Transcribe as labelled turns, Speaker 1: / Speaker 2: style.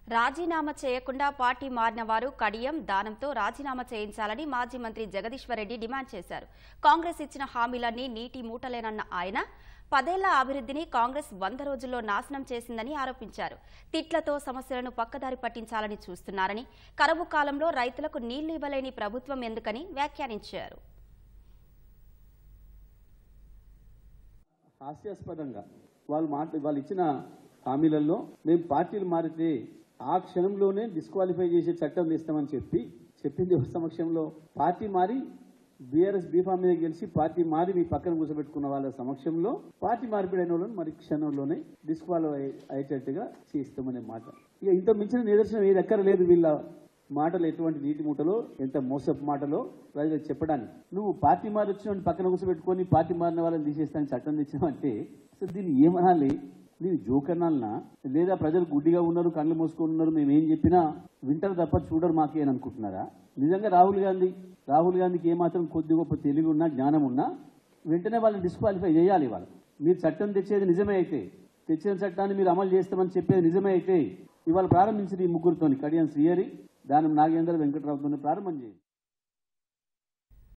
Speaker 1: రాజీనామా చేయకుండా పార్టీ మారిన వారు కడియం దానంతో రాజీనామా చేయించాలని మాజీ మంత్రి జగదీశ్వర్ రెడ్డి డిమాండ్ చేశారు కాంగ్రెస్ ఇచ్చిన హామీలన్నీ నీటి మూటలేనన్న ఆయన పదేళ్ల అభివృద్ధిని కాంగ్రెస్ వంద రోజుల్లో నాశనం చేసిందని ఆరోపించారు తిట్లతో సమస్యలను పక్కదారి పట్టించాలని చూస్తున్నారని కరువు కాలంలో రైతులకు నీళ్లు ఇవ్వలేని ప్రభుత్వం ఎందుకని వ్యాఖ్యానించారు
Speaker 2: హాస్యాస్పదంగా వాళ్ళు మాట వాళ్ళు ఇచ్చిన హామీలలో మేము పార్టీలు మారితే ఆ క్షణంలోనే డిస్క్వాలిఫై చేసే చట్టం తెస్తామని చెప్పి చెప్పింది ఎవరి సమక్షంలో పార్టీ మారి బీఆర్ఎస్ బీఫామ్ మీద గెలిచి పార్టీ మారి మీ పక్కన కూర్చోబెట్టుకున్న వాళ్ళ సమక్షంలో పార్టీ మార్పిడైన వాళ్ళని మరి క్షణంలోనే డిస్క్వాలిఫై అయ్యేటట్టుగా చేస్తామనే మాట ఇక ఇంత మించిన నిదర్శనం ఏది ఎక్కర లేదు వీళ్ళ మాటలు ఎటువంటి నీటి మూటలో ఎంత మోసపు మాటలో ప్రజలకు చెప్పడానికి నువ్వు పార్టీ మారి వచ్చిన పక్కన కూర్చోబెట్టుకొని పార్టీ మారిన వాళ్ళని తీసేస్తానికి చట్టం తెచ్చినావంటే అసలు దీన్ని ఏమనాలి నీవు జోకర్నాలనా లేదా ప్రజలు గుడ్డిగా ఉన్నారు కళ్ళు మూసుకొని ఉన్నారు మేము ఏం చెప్పినా వింటారు తప్ప చూడరు మాకే అని అనుకుంటున్నారా నిజంగా రాహుల్ గాంధీ రాహుల్ గాంధీకి ఏమాత్రం కొద్ది గొప్ప తెలివి ఉన్నా జ్ఞానం ఉన్నా వెంటనే వాళ్ళని డిస్క్వాలిఫై చేయాలి వాళ్ళు మీరు చట్టం తెచ్చేది నిజమే అయితే తెచ్చిన చట్టాన్ని మీరు అమలు చేస్తామని చెప్పేది నిజమే అయితే ఇవాళ ప్రారంభించిన ఈ ముగ్గురుతోని కడియం శ్రీహరి దానం నాగేంద్ర వెంకటరావుతో ప్రారంభం చేయండి